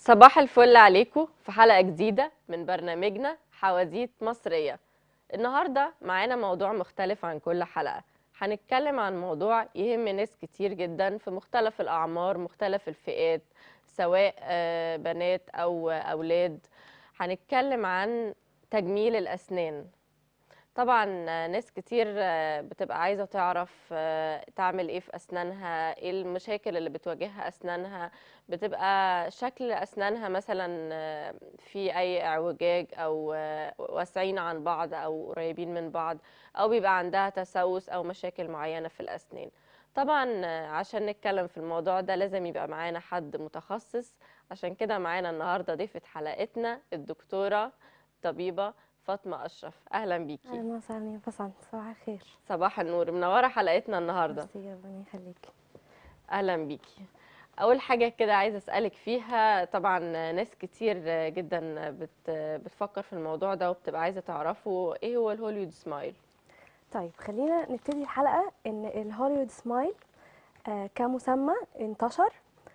صباح الفل عليكم في حلقة جديدة من برنامجنا حواديت مصرية النهاردة معانا موضوع مختلف عن كل حلقة هنتكلم عن موضوع يهم ناس كتير جدا في مختلف الأعمار مختلف الفئات سواء آه، بنات أو أولاد هنتكلم عن تجميل الأسنان طبعا آه، ناس كتير آه، بتبقى عايزة تعرف آه، تعمل ايه في أسنانها ايه المشاكل اللي بتواجهها أسنانها بتبقى شكل أسنانها مثلا آه، في أي اعوجاج أو آه، واسعين عن بعض أو قريبين من بعض أو بيبقى عندها تسوس أو مشاكل معينة في الأسنان طبعا آه، عشان نتكلم في الموضوع ده لازم يبقى معانا حد متخصص عشان كده معانا النهاردة ضيفة حلقتنا الدكتورة طبيبة فاطمة أشرف أهلا بيكي اهلا وسهلا يا بسنت صباح الخير صباح النور منورة حلقتنا النهاردة ميرسي ربنا يخليكي اهلا بيكي اول حاجه كده عايزه اسالك فيها طبعا ناس كتير جدا بت بتفكر في الموضوع ده وبتبقى عايزه تعرفه ايه هو الهوليوود سمايل طيب خلينا نبتدي الحلقه ان الهوليوود سمايل آه كمسمى انتشر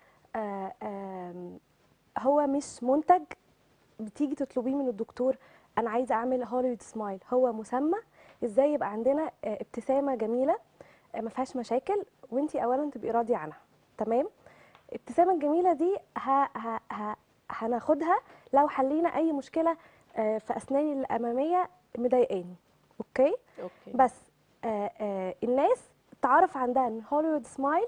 آه آم، هو مش منتج بتيجي تطلبيه من الدكتور انا عايزه اعمل هوليوود سمايل هو مسمى ازاي يبقى عندنا آه ابتسامه جميله آه ما فيهاش مشاكل وانتي اولا تبقي راضيه عنها تمام الابتسامه الجميله دي ه... ه... ه... هناخدها لو حلينا اي مشكله آه، في اسناني الاماميه مضايقاني اوكي اوكي بس آه آه الناس تعرف عندها ان هوليوود سمايل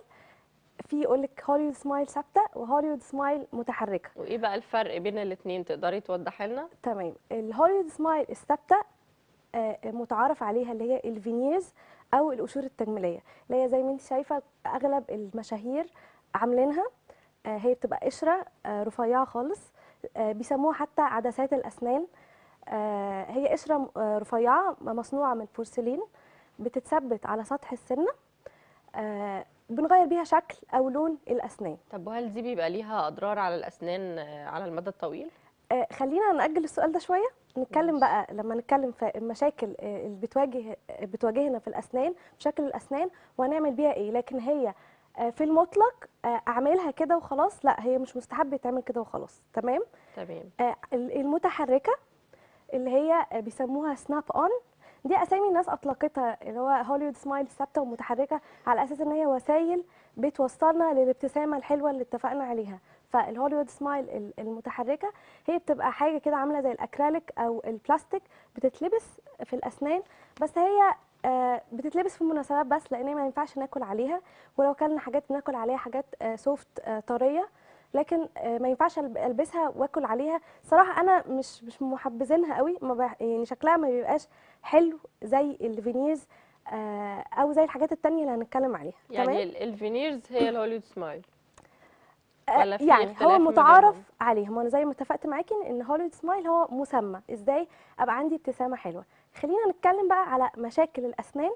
في يقول لك هوليوود سمايل ثابته وهوليوود سمايل متحركه وايه بقى الفرق بين الاتنين تقدري توضحي لنا تمام الهوليوود سمايل الثابته آه، متعارف عليها اللي هي الفينيرز او القشور التجميليه اللي هي زي ما انت شايفه اغلب المشاهير عاملينها آه، هي بتبقى قشره آه، رفيعه خالص آه، بيسموها حتى عدسات الاسنان آه، هي قشره آه، رفيعه مصنوعه من بورسلين بتتثبت على سطح السنه آه، بنغير بيها شكل او لون الاسنان طب وهل دي بيبقى ليها اضرار على الاسنان آه، على المدى الطويل آه، خلينا نأجل السؤال ده شوية نتكلم ماشي. بقى لما نتكلم في المشاكل آه، اللي بتواجه آه، بتواجهنا في الأسنان شكل الأسنان وهنعمل بيها إيه لكن هي آه، في المطلق آه، أعملها كده وخلاص لا هي مش مستحب يتعمل كده وخلاص تمام تمام آه، ال- المتحركة اللي هي آه، بيسموها سناب اون دي اسامي الناس اطلقتها اللي هو هوليوود سمايل ثابته ومتحركه على اساس ان هي وسائل بتوصلنا للابتسامه الحلوه اللي اتفقنا عليها فالهوليوود سمايل ال- المتحركه هي بتبقى حاجه كده عامله زي الاكريليك او البلاستيك بتتلبس في الاسنان بس هي آه، بتتلبس في المناسبات بس لان هي ما ينفعش ناكل عليها ولو كلنا حاجات بناكل عليها حاجات سوفت طريه لكن آه، ما ينفعش ألب- البسها واكل عليها صراحه انا مش مش محبذينها قوي ما بح يعني شكلها ما بيبقاش حلو زي الفينيرز آه، او زي الحاجات التانية اللي هنتكلم عليها يعني ال- الفينيرز هي الهوليوود سمايل آه، ولا في يعني اختلاف هو ما متعارف بينهم؟ عليهم وانا زي ما اتفقت معاكي ان هوليوود سمايل هو مسمى ازاي ابقى عندي ابتسامه حلوه خلينا نتكلم بقى على مشاكل الاسنان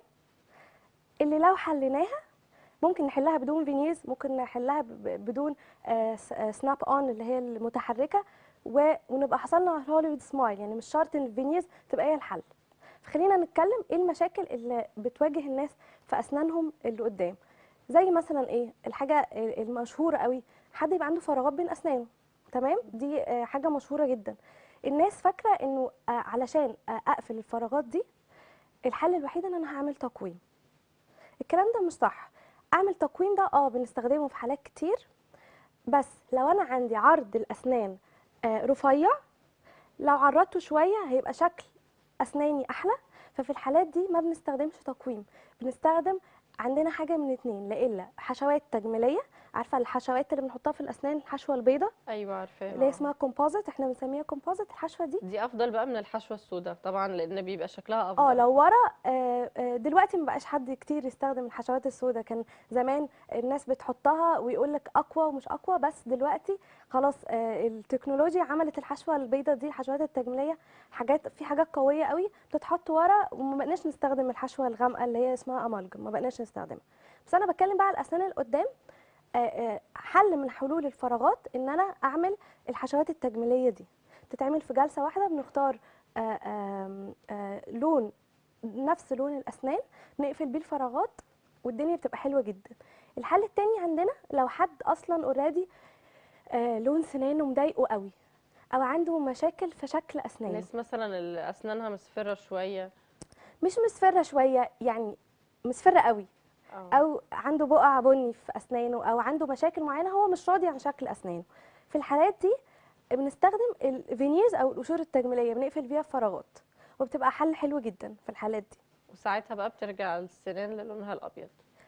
اللي لو حليناها ممكن نحلها بدون فينيرز ممكن نحلها ب- ب- بدون سناب اون اللي هي المتحركه و- ونبقى حصلنا على هوليوود سمايل يعني مش شرط ان الفينيرز تبقى هي الحل فخلينا نتكلم ايه المشاكل اللي بتواجه الناس في اسنانهم اللي قدام زي مثلا ايه الحاجه المشهوره قوي حد يبقى عنده فراغات بين اسنانه تمام دي آه، حاجه مشهوره جدا الناس فاكره انه آه، علشان آه، اقفل الفراغات دي الحل الوحيد ان انا هعمل تقويم الكلام ده مش صح اعمل تقويم ده اه بنستخدمه في حالات كتير بس لو انا عندي عرض الاسنان آه، رفيع لو عرضته شويه هيبقى شكل اسناني احلى ففي الحالات دي ما بنستخدمش تقويم بنستخدم عندنا حاجه من اتنين لا الا حشوات تجميليه عارفه الحشوات اللي بنحطها في الاسنان الحشوه البيضاء ايوه عارفاها اللي هي آه. اسمها كومبوزيت احنا بنسميها كومبوزيت الحشوه دي دي افضل بقى من الحشوه السوداء طبعا لان بيبقى شكلها افضل اه لو ورا آه، آه، دلوقتي ما بقاش حد كتير يستخدم الحشوات السوداء كان زمان الناس بتحطها ويقول لك اقوى ومش اقوى بس دلوقتي خلاص آه، التكنولوجيا عملت الحشوه البيضاء دي الحشوات التجميليه حاجات في حاجات قويه قوي بتتحط ورا وما بقناش نستخدم الحشوه الغامقه اللي هي اسمها امالجم ما بقناش نستخدمها بس انا بتكلم بقى على الاسنان اللي قدام آه، آه، حل من حلول الفراغات ان انا اعمل الحشوات التجميليه دي بتتعمل في جلسه واحده بنختار آه، آم، آه، لون نفس لون الاسنان نقفل بيه الفراغات والدنيا بتبقى حلوه جدا الحل التاني عندنا لو حد اصلا اوريدي آه لون سنانه مضايقه قوي او عنده مشاكل في شكل اسنانه الناس مثلا اللي اسنانها مصفرة شوية مش مصفره شويه يعني مصفره قوي اه او عنده بقع بني في اسنانه او عنده مشاكل معينه هو مش راضي عن شكل اسنانه في الحالات دي بنستخدم الفينيرز او القشور التجميليه بنقفل بيها الفراغات وبتبقى حل حلو جدا في الحالات دي وساعتها بقى بترجع السنان للونها الابيض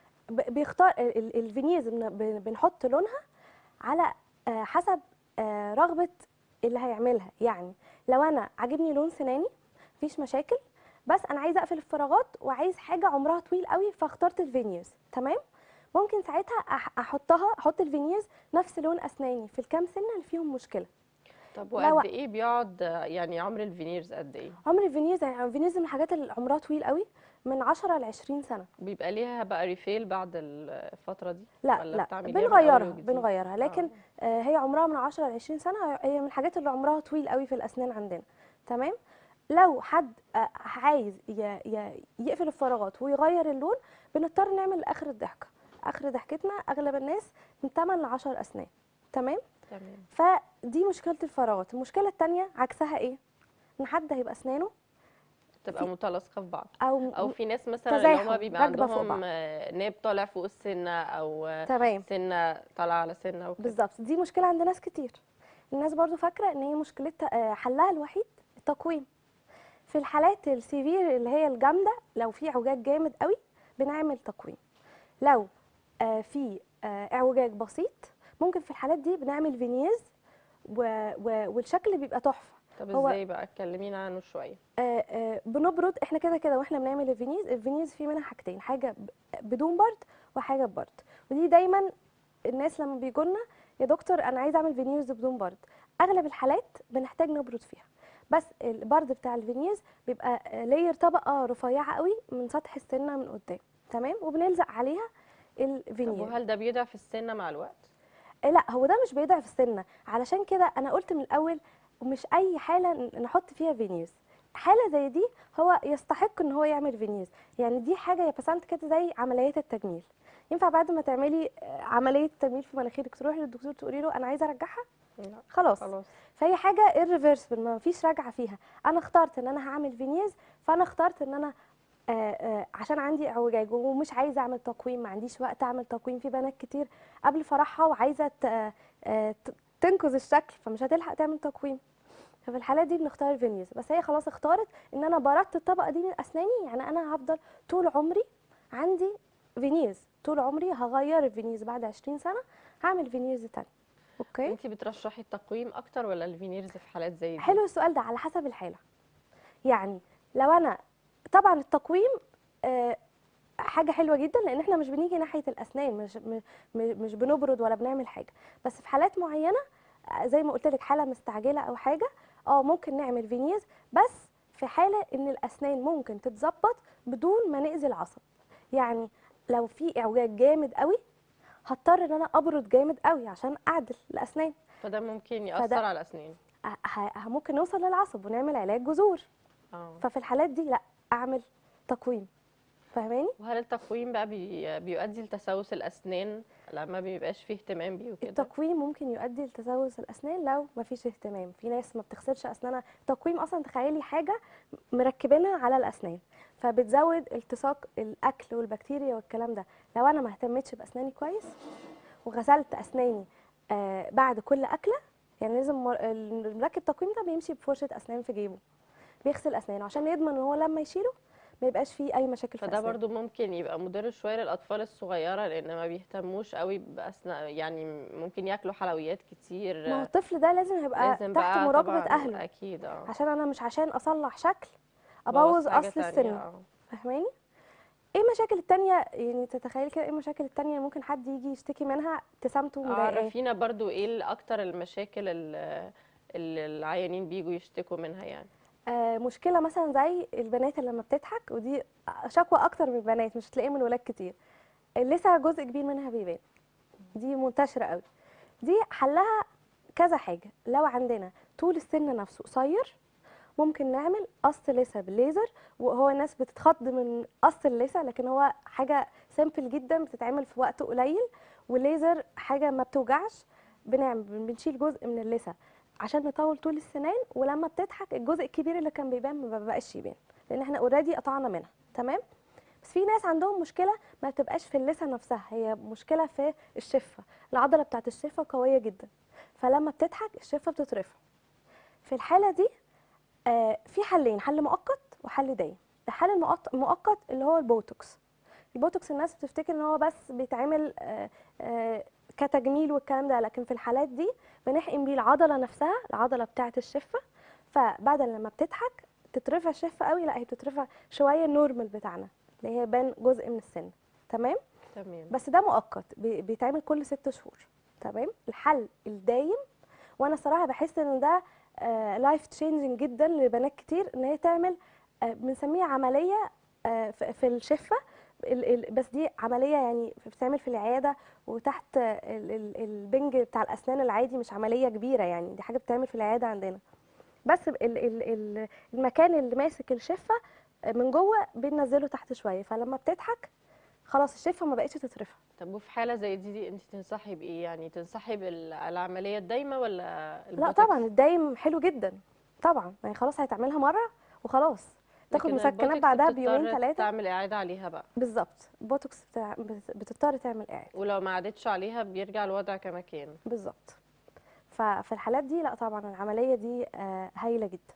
ب- بيختار ال- ال- الفينيرز بن- بن- بنحط لونها على آه، حسب آه، رغبه اللي هيعملها يعني لو انا عاجبني لون سناني مفيش مشاكل بس انا عايزه اقفل الفراغات وعايز حاجه عمرها طويل قوي فاخترت الفينيرز تمام ممكن ساعتها أح- احطها احط الفينيرز نفس لون اسناني في الكام سنه اللي فيهم مشكله طب لو- وقد ايه بيقعد يعني عمر الفينيرز قد ايه عمر الفينيرز يعني الفينيرز من الحاجات اللي عمرها طويل قوي من 10 ل 20 سنه بيبقى ليها بقى ريفيل بعد الفترة دي لا ولا لا بتعمليها من أول بنغيرها وجديد؟ بنغيرها لكن آه، هي عمرها من 10 ل 20 سنه هي من الحاجات اللي عمرها طويل قوي في الاسنان عندنا تمام لو حد آه، عايز ي- ي- يقفل الفراغات ويغير اللون بنضطر نعمل اخر الضحكه اخر ضحكتنا اغلب الناس من 8 ل 10 اسنان تمام تمام فدي مشكله الفراغات المشكله الثانيه عكسها ايه ان حد هيبقى اسنانه تبقى متلاصقة في بعض او, او في ناس مثلا اللي تزاحم، هما بيبقى راكبة فوق عندهم بعض. آه، ناب طالع فوق السنة او آه، تمام سنة طالعة على سنة وكده بالظبط دي مشكله عند ناس كتير الناس برضو فاكره ان هي مشكلتها آه، حلها الوحيد التقويم في الحالات السيفير اللي هي الجامده لو في اعوجاج جامد قوي بنعمل تقويم لو آه، في آه، اعوجاج بسيط ممكن في الحالات دي بنعمل فينيرز و... و... والشكل بيبقى تحفه طب هو- ازاي بقى اتكلمينا عنه شوية آه، آه، بنبرد احنا كده كده واحنا بنعمل الفينيز الفينيز في منها حاجتين حاجه ب- بدون برد وحاجه ببرد ودي دايما الناس لما بيجوا لنا يا دكتور انا عايزه اعمل فينيرز بدون برد اغلب الحالات بنحتاج نبرد فيها بس البرد بتاع الفينيرز بيبقى لاير طبقه رفيعه قوي من سطح السنه من قدام تمام وبنلزق عليها طب الفينير وهل ده بيضعف السنة مع الوقت آه، لا هو ده مش بيضعف السنه علشان كده انا قلت من الاول مش اي حاله ن- نحط فيها فينيرز حاله زي دي هو يستحق ان هو يعمل فينيرز يعني دي حاجه يا بسنت كده زي عمليات التجميل ينفع بعد ما تعملي آه، عمليه تجميل في مناخيرك تروحي للدكتور تقولي له انا عايزه ارجعها لا خلاص خلاص فهي حاجه irreversible ما فيش راجعه فيها انا اخترت ان انا هعمل فينيرز فانا اخترت ان انا آه آه عشان عندي اعوجاج ومش عايزه اعمل تقويم ما عنديش وقت اعمل تقويم في بنات كتير قبل فرحها وعايزه ت- آه آه ت- تنقذ الشكل فمش هتلحق تعمل تقويم ففي الحالات دي بنختار الفينيرز بس هي خلاص اختارت ان انا بردت الطبقه دي من اسناني يعني انا هفضل طول عمري عندي فينيرز طول عمري هغير الفينيرز بعد 20 سنه هعمل فينيرز تاني اوكي انتي بترشحي التقويم اكتر ولا الفينيرز في حالات زي دي حلو السؤال ده على حسب الحالة يعني لو أنا طبعا التقويم آه، حاجة حلوة جدا لأن احنا مش بنيجي ناحية الأسنان مش م- م- مش بنبرد ولا بنعمل حاجة بس في حالات معينة آه، زي ما قلت لك حالة مستعجلة أو حاجة اه ممكن نعمل فينيرز بس في حالة إن الأسنان ممكن تتظبط بدون ما نأذي العصب يعني لو في إعوجاج جامد قوي هضطر ان انا ابرد جامد قوي عشان اعدل الاسنان فده ممكن يأثر فده- على الأسنان ه- ه- ممكن نوصل للعصب ونعمل علاج جذور اه ففي الحالات دي لا اعمل تقويم فاهماني وهل التقويم بقى بي... بيؤدي لتسوس الأسنان لما بيبقاش فيه اهتمام بيه وكده التقويم ممكن يؤدي لتسوس الاسنان لو ما فيش اهتمام في ناس ما بتغسلش اسنانها التقويم اصلا تخيلي حاجه مركبينها على الاسنان فبتزود التصاق الاكل والبكتيريا والكلام ده لو انا ما اهتمتش باسناني كويس وغسلت اسناني آه بعد كل اكله يعني لازم مر- المركب تقويم ده بيمشي بفرشه اسنان في جيبه بيغسل اسنانه عشان يضمن ان هو لما يشيله ما يبقاش فيه اي مشاكل في فده اسنانه برضو ممكن يبقى مضر شوية للأطفال الصغيرة لأن ما بيهتموش قوي بأسنان يعني ممكن ياكلوا حلويات كتير ما هو الطفل ده لازم يبقى لازم تحت بقى مراقبه طبعا اهله أكيد اه عشان انا مش عشان اصلح شكل بوظ ابوظ حاجة اصل تانية، السن اه. فاهماني ايه المشاكل التانية يعني تتخيلي كده ايه المشاكل التانية اللي ممكن حد يجي يشتكي منها ابتسامته مضايقاه عرفينا برضو ايه ال- أكتر المشاكل ال- اللي العيانين بيجوا يشتكوا منها يعني آه مشكله مثلا زي البنات اللي لما بتضحك ودي شكوى اكتر من البنات مش هتلاقيها من الولاد كتير اللثه جزء كبير منها بيبان دي منتشره قوي دي حلها كذا حاجه لو عندنا طول السن نفسه قصير ممكن نعمل قص لثه بالليزر وهو الناس بتتخض من قص اللثه لكن هو حاجه سيمبل جدا بتتعمل في وقت قليل والليزر حاجه ما بتوجعش بنعمل بنشيل جزء من اللثه عشان نطول طول السنان ولما بتضحك الجزء الكبير اللي كان بيبان ما بقاش يبان لان احنا اوريدي قطعنا منها تمام بس في ناس عندهم مشكله ما بتبقاش في اللثه نفسها هي مشكله في الشفه العضله بتاعت الشفه قويه جدا فلما بتضحك الشفه بتترفع في الحاله دي آه في حلين حل مؤقت وحل دايم الحل المؤقت مؤقت اللي هو البوتوكس البوتوكس الناس بتفتكر ان هو بس بيتعمل آه آه كتجميل والكلام ده لكن في الحالات دي بنحقن بيه العضله نفسها العضله بتاعه الشفه فبعد لما بتضحك تترفع الشفه قوي لا هي بتترفع شويه النورمال بتاعنا اللي هي بان جزء من السن تمام تمام بس ده مؤقت بي- بيتعمل كل ست شهور تمام الحل الدايم وانا صراحه بحس ان ده لايف تشينجينج جدا لبنات كتير ان هي تعمل آه، بنسميها عمليه آه، في في الشفه ال- ال- بس دي عمليه يعني بتتعمل في العياده وتحت ال- ال- البنج بتاع الاسنان العادي مش عمليه كبيره يعني دي حاجه بتتعمل في العياده عندنا بس ال- ال- ال- المكان اللي ماسك الشفه آه، من جوه بننزله تحت شويه فلما بتضحك خلاص الشفه ما بقتش تترفع طب وفي حاله زي دي, دي انت تنصحي بايه يعني تنصحي بالعمليه الدايمه ولا لا البوتوكس؟ طبعا الدايم حلو جدا طبعا يعني خلاص هتعملها مره وخلاص تاخد لكن مسكنات البوتوكس بعدها بتضطر بيومين ثلاثه تعمل اعاده عليها بقى بالظبط البوتوكس بتاع بت- بتضطر تعمل اعاده ولو ما عادتش عليها بيرجع الوضع كما كان بالظبط ففي الحالات دي لا طبعا العمليه دي آه، هايله جدا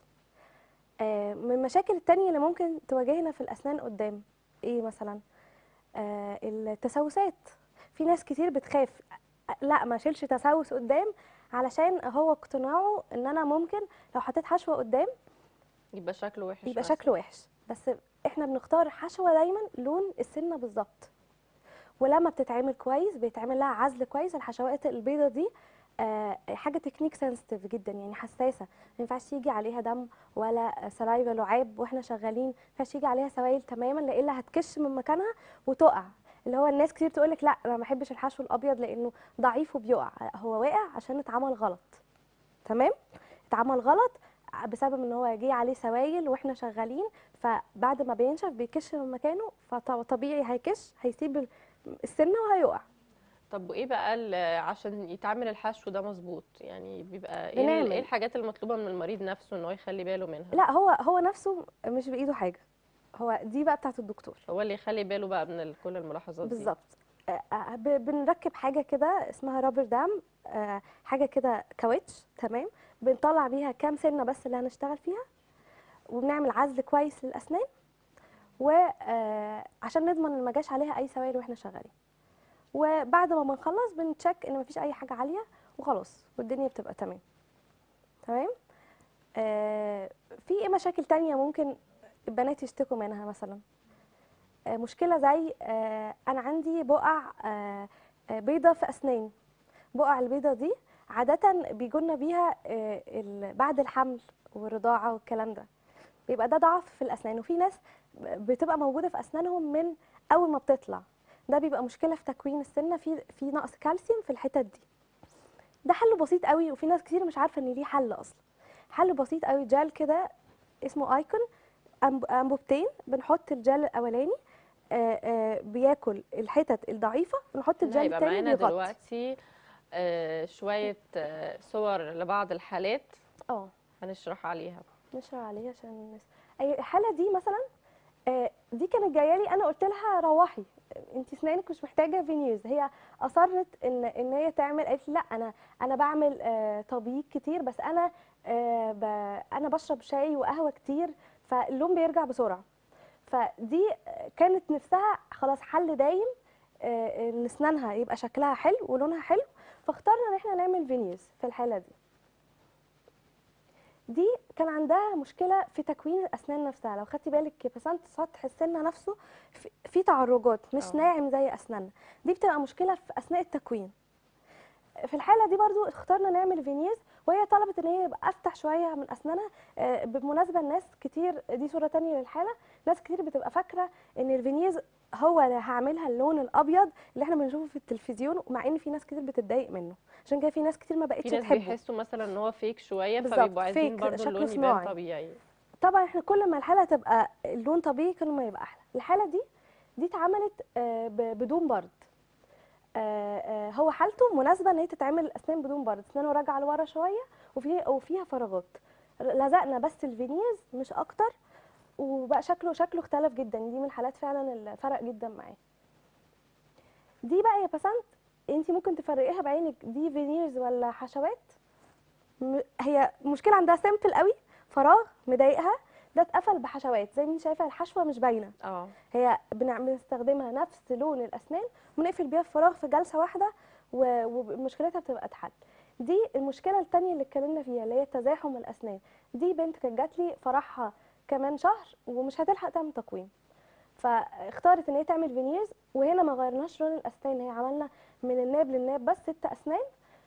آه، من المشاكل التانية اللي ممكن تواجهنا في الاسنان قدام ايه مثلا آه، التسوسات في ناس كتير بتخاف لا ما اشيلش تسوس قدام علشان هو اقتناعه ان انا ممكن لو حطيت حشوه قدام يبقى شكله وحش يبقى مثلاً. شكله وحش بس احنا بنختار حشوه دايما لون السنه بالظبط ولما بتتعمل كويس بيتعمل لها عزل كويس الحشوات البيضه دي آه حاجه تكنيك سنسيتيف جدا يعني حساسه ما ينفعش يجي عليها دم ولا سلايفا لعاب واحنا شغالين ما ينفعش يجي عليها سوائل تماما لإلا هتكش من مكانها وتقع اللي هو الناس كتير تقولك لا انا ما بحبش الحشو الابيض لانه ضعيف وبيقع هو واقع عشان اتعمل غلط تمام اتعمل غلط بسبب ان هو جه عليه سوائل واحنا شغالين فبعد ما بينشف بيكش من مكانه فطبيعي هيكش هيسيب ال- السنه وهيقع طب وايه بقى ال- عشان يتعمل الحشو ده مظبوط يعني بيبقى ايه ال- بنعمل. ايه الحاجات المطلوبه من المريض نفسه ان هو يخلي باله منها لا هو هو نفسه مش بايده حاجه هو دي بقى بتاعت الدكتور هو اللي يخلي باله بقى من ال- كل الملاحظات دي بالظبط آه، آه، ب- بنركب حاجه كده اسمها رابر دام آه، حاجه كده كاوتش تمام بنطلع بيها كام سنه بس اللي هنشتغل فيها وبنعمل عزل كويس للاسنان وعشان نضمن ان ما جاش عليها اي سوائل واحنا شغالين وبعد ما بنخلص بنتشك ان مفيش اي حاجه عاليه وخلاص والدنيا بتبقى تمام تمام آه في ايه مشاكل تانية ممكن البنات يشتكوا منها مثلا آه مشكله زي آه انا عندي بقع آه آه، بيضه في اسناني بقع البيضه دي عاده بيجولنا بيها آه ال- بعد الحمل والرضاعه والكلام ده بيبقى ده ضعف في الاسنان وفي ناس بتبقى موجوده في اسنانهم من اول ما بتطلع ده بيبقى مشكله في تكوين السنه في في نقص كالسيوم في الحتت دي ده حل بسيط قوي وفي ناس كتير مش عارفه ان ليه حل اصلا حل بسيط قوي جel كده اسمه ايكون أنب- انبوبتين بنحط الجل الاولاني آه، آه، بياكل الحتت الضعيفه ونحط إحنا الجل هيبقى التاني معانا بيغطي دلوقتي آه، شويه آه، صور لبعض الحالات اه هنشرح عليها نشرح عليه عشان الناس اي الحاله دي مثلا آه، دي كانت جايه لي انا قلت لها روحي انت اسنانك مش محتاجه فينيوز هي اصرت ان ان هي تعمل قالت لي لا انا انا بعمل آه، تبييض كتير بس انا آه، ب- انا بشرب شاي وقهوه كتير فاللون بيرجع بسرعه فدي آه، كانت نفسها خلاص حل دايم آه، ان اسنانها يبقى شكلها حلو ولونها حلو فاخترنا ان احنا نعمل فينيوز في الحاله دي دي كان عندها مشكله في تكوين الاسنان نفسها لو خدتي بالك بسنت سطح السنه نفسه في- في تعرجات مش آه. ناعم زي اسناننا دي بتبقى مشكله في اثناء التكوين في الحاله دي برضو اخترنا نعمل فينيز وهي طلبت ان هي يبقى افتح شويه من اسنانها آه، بالمناسبه الناس كتير دي صوره تانية للحاله ناس كتير بتبقى فاكره ان الفينيز هو اللي هعملها اللون الابيض اللي احنا بنشوفه في التلفزيون مع ان في ناس كتير بتتضايق منه عشان كده في ناس كتير ما في بقتش ناس تحبه بيحسوا مثلا ان هو فيك شويه بالظبط، فبيبقوا عايزين fake، برضو شكله اللون يبان صناعي. طبيعي طبعا احنا كل ما الحاله تبقى اللون طبيعي كل ما يبقى احلى الحاله دي دي اتعملت آه، ب- بدون برد آه، آه، هو حالته مناسبه ان هي تتعمل الاسنان بدون برد اسنانه راجعه لورا شويه وفي وفيها فراغات لزقنا بس الفينيرز مش اكتر وبقى شكله شكله اختلف جدا دي من الحالات فعلا اللي فرق جدا معاه دي بقى يا بسنت انت ممكن تفرقيها بعينك دي فينيرز ولا حشوات م- هي مشكله عندها سيمبل قوي فراغ مضايقها ده اتقفل بحشوات زي ما انت شايفه الحشوه مش باينه اه هي بنع- بنستخدمها نفس لون الاسنان ونقفل بيها الفراغ في جلسه واحده و- ومشكلتها بتبقى اتحل دي المشكله التانية اللي اتكلمنا فيها اللي هي تزاحم الاسنان دي بنت كانت جات لي فرحها كمان شهر ومش هتلحق تعمل تقويم فاختارت ان هي تعمل فينيرز وهنا ما غيرناش لون الاسنان هي عملنا من الناب للناب بس ست اسنان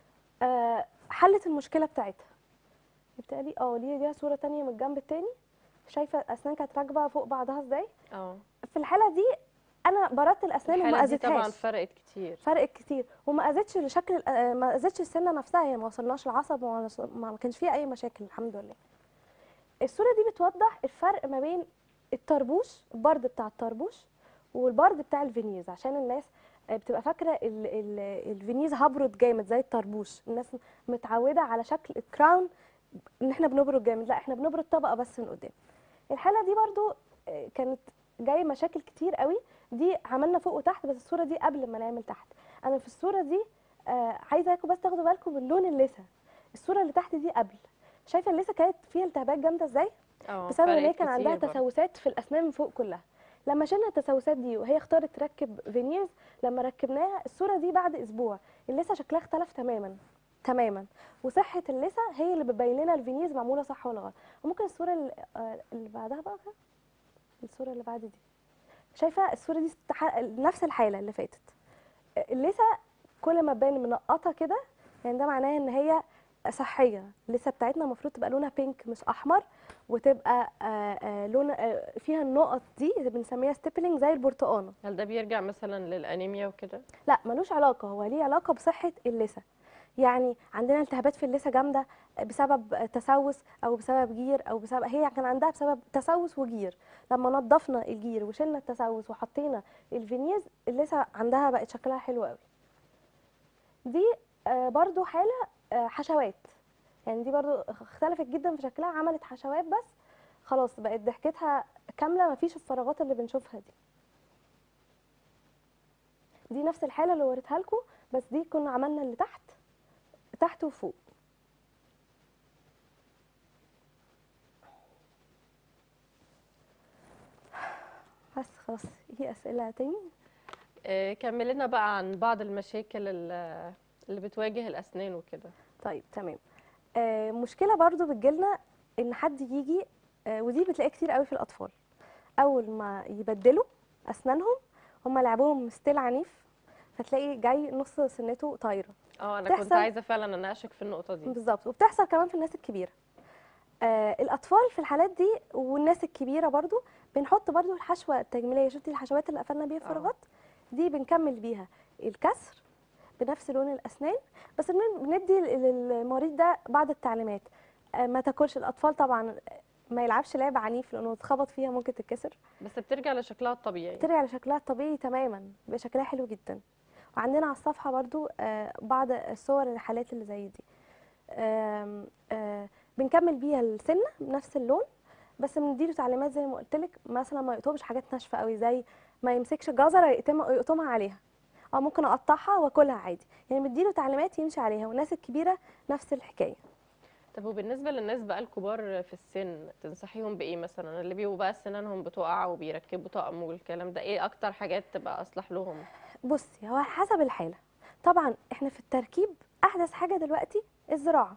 آه، حلت المشكله بتاعتها بالتالي اه ليه ليها صوره تانية من الجنب التاني شايفه الاسنان كانت راكبه فوق بعضها ازاي اه في الحاله دي انا بردت الاسنان وما الحالة دي طبعا اذيتهاش فرقت كتير فرقت كتير وما اذتش لشكل الأ- ما اذتش السنه نفسها هي ما وصلناش العصب وما وص- ما ما كانش فيها اي مشاكل الحمد لله الصوره دي بتوضح الفرق ما بين الطربوش البرد بتاع الطربوش والبرد بتاع الفينيز عشان الناس آه، بتبقى فاكره ال- ال- الفينيز هبرد جامد زي الطربوش الناس متعوده على شكل الكراون ان احنا بنبرد جامد لا احنا بنبرد طبقه بس من قدام الحاله دي برضو آه، كانت جاي مشاكل كتير قوي دي عملنا فوق وتحت بس الصوره دي قبل ما نعمل تحت انا في الصوره دي آه عايزاكم بس تاخدوا بالكم من لون اللثه الصوره اللي تحت دي قبل شايفه اللثه كانت فيها التهابات جامده ازاي اه بسبب ان هي فرقت كان عندها كتير برضه. تسوسات في الاسنان من فوق كلها لما شلنا التسوسات دي وهي اختارت تركب فينيرز لما ركبناها الصوره دي بعد اسبوع اللثه شكلها اختلف تماما تماما وصحه اللثه هي اللي بتبين لنا الفينيرز معموله صح ولا غلط وممكن الصوره اللي, آه، اللي بعدها بقى الصوره اللي بعد دي شايفه الصوره دي استح... نفس الحاله اللي فاتت اللثه كل ما تبان منقطه كده يعني ده معناه ان هي صحيه اللثه بتاعتنا المفروض تبقى لونها بينك مش احمر وتبقى آه، آه، لون آه، فيها النقط دي اللي بنسميها ستيبلينج زي البرتقانه هل ده بيرجع مثلا للانيميا وكده لا ملوش علاقه هو ليه علاقه بصحه اللثه يعني عندنا التهابات في اللثه جامده بسبب تسوس او بسبب جير او بسبب هي كان عندها بسبب تسوس وجير لما نظفنا الجير وشلنا التسوس وحطينا الفينيز اللثه عندها بقت شكلها حلو قوي دي آه، برضو حاله آه، حشوات يعني دي برضو اختلفت جدا في شكلها عملت حشوات بس خلاص بقت ضحكتها كامله مفيش الفراغات اللي بنشوفها دي دي نفس الحاله اللي وريتها لكم بس دي كنا عملنا اللي تحت تحت وفوق بس خلاص هي اسئله تاني آه، كمل لنا بقى عن بعض المشاكل ال- اللي بتواجه الاسنان وكده طيب تمام آه مشكله برضو بتجيلنا ان حد يجي آه ودي بتلاقيها كتير قوي في الاطفال اول ما يبدلوا اسنانهم هم لعبهم ستيل عنيف فتلاقي جاي نص سنته طايره اه انا كنت بتحصل- عايزه فعلا اناقشك في النقطه دي بالظبط وبتحصل كمان في الناس الكبيره آه الاطفال في الحالات دي والناس الكبيره برضو بنحط برضو الحشوه التجميليه شفتي الحشوات اللي قفلنا بيها الفراغات دي بنكمل بيها الكسر بنفس لون الاسنان بس بن- بندي لل- للمريض ده بعض التعليمات آه ما تاكلش الاطفال طبعا ما يلعبش لعب عنيف لانه اتخبط فيها ممكن تتكسر بس بترجع لشكلها الطبيعي ترجع لشكلها الطبيعي تماما بيبقى شكلها حلو جدا وعندنا على الصفحه برضو آه، بعض الصور الحالات اللي زي دي آم، آه، بنكمل بيها السنه بنفس اللون بس بنديله تعليمات زي ما قلت لك مثلا ما يقطمش حاجات ناشفه قوي زي ما يمسكش جزره يقطم- يقطمها عليها او ممكن اقطعها واكلها عادي يعني بنديله تعليمات يمشي عليها والناس الكبيره نفس الحكايه طب وبالنسبه للناس بقى الكبار في السن تنصحيهم بايه مثلا اللي بيبقوا بقى سنانهم بتقع وبيركبوا طقم والكلام ده ايه اكتر حاجات تبقى اصلح لهم بصي هو على حسب الحاله طبعا احنا في التركيب احدث حاجه دلوقتي الزراعه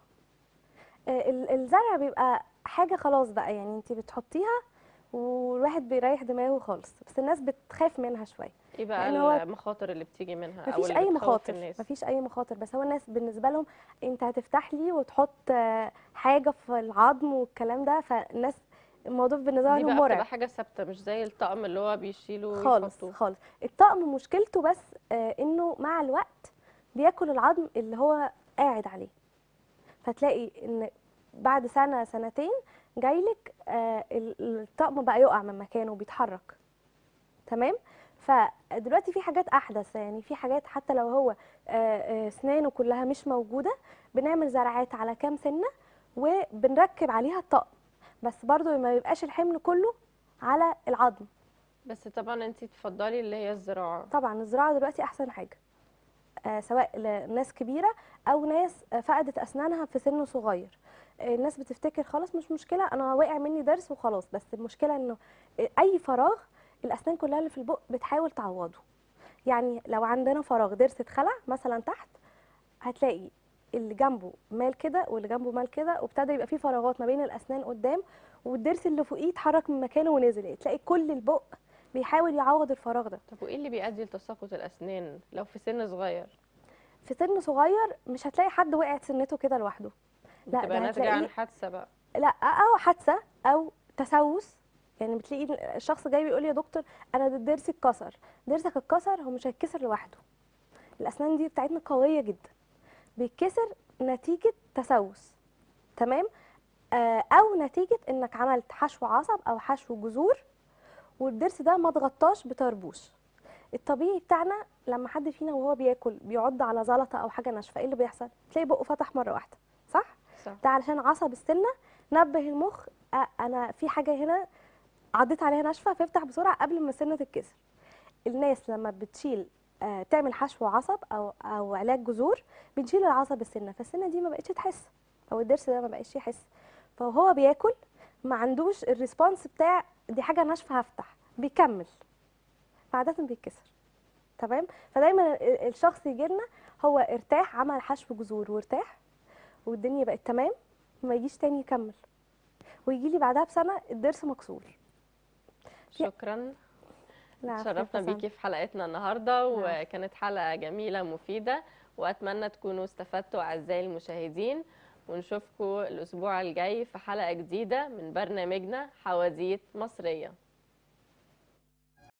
آه، ال- الزرع بيبقى حاجه خلاص بقى يعني انت بتحطيها والواحد بيريح دماغه خالص بس الناس بتخاف منها شويه ايه بقى لأن هو المخاطر اللي بتيجي منها او مفيش اللي اي بتخوف مخاطر الناس مفيش اي مخاطر بس هو الناس بالنسبه لهم انت هتفتح لي وتحط آه، حاجه في العظم والكلام ده فالناس الموضوع بالنسبه دي لهم بقى مرعب بتبقى حاجه ثابته مش زي الطقم اللي هو بيشيله خالص ويحطوه. خالص الطقم مشكلته بس آه انه مع الوقت بياكل العظم اللي هو قاعد عليه فتلاقي ان بعد سنه سنتين جايلك آه ال- الطقم بقى يقع من مكانه وبيتحرك تمام فدلوقتي في حاجات احدث يعني في حاجات حتى لو هو آه، آه، اسنانه كلها مش موجوده بنعمل زرعات على كام سنه وبنركب عليها الطقم بس برضو ما يبقاش الحمل كله على العظم بس طبعا انت تفضلي اللي هي الزراعه طبعا الزراعه دلوقتي احسن حاجه آه، سواء لناس كبيره او ناس آه، فقدت اسنانها في سن صغير آه، الناس بتفتكر خلاص مش مشكله انا واقع مني ضرس وخلاص بس المشكله انه آه، اي فراغ الاسنان كلها اللي في البق بتحاول تعوضه يعني لو عندنا فراغ ضرس اتخلع مثلا تحت هتلاقي اللي جنبه مال كده واللي جنبه مال كده وابتدى يبقى فيه فراغات ما بين الاسنان قدام والضرس اللي فوقيه اتحرك من مكانه ونزل تلاقي كل البق بيحاول يعوض الفراغ ده طب وايه اللي بيؤدي لتساقط الاسنان لو في سن صغير في سن صغير مش هتلاقي حد وقعت سنته كده لوحده لا، بتبقى ده ناتجه عن هتلاقيه- حادثه بقى لا او حادثه او تسوس يعني بتلاقي الشخص جاي بيقول لي يا دكتور انا ده ضرسي اتكسر ضرسك اتكسر هو مش هيتكسر لوحده الاسنان دي بتاعتنا قويه جدا بيتكسر نتيجه تسوس تمام آه او نتيجه انك عملت حشو عصب او حشو جذور والضرس ده ما اتغطاش بطربوش الطبيعي بتاعنا لما حد فينا وهو بياكل بيعض على زلطه او حاجه ناشفه ايه اللي بيحصل تلاقي بقه فتح مره واحده صح صح ده علشان عصب السنه نبه المخ أ- انا في حاجه هنا عضيت عليها ناشفه فافتح بسرعه قبل ما السنه تتكسر الناس لما بتشيل آه، تعمل حشو عصب او او علاج جذور بنشيل العصب السنه فالسنه دي ما بقتش تحس او الضرس ده ما بقاش يحس فهو بياكل ما عندوش الريسبونس بتاع دي حاجه ناشفه هفتح بيكمل فعاده بيتكسر تمام فدايما ال- الشخص يجي لنا هو ارتاح عمل حشو جذور وارتاح والدنيا بقت تمام ما يجيش تاني يكمل ويجي لي بعدها بسنه الضرس مكسور شكرا لا تشرفنا بيكي في حلقتنا النهارده وكانت حلقه جميله مفيده واتمنى تكونوا استفدتوا اعزائي المشاهدين ونشوفكم الاسبوع الجاي في حلقه جديده من برنامجنا حواديت مصريه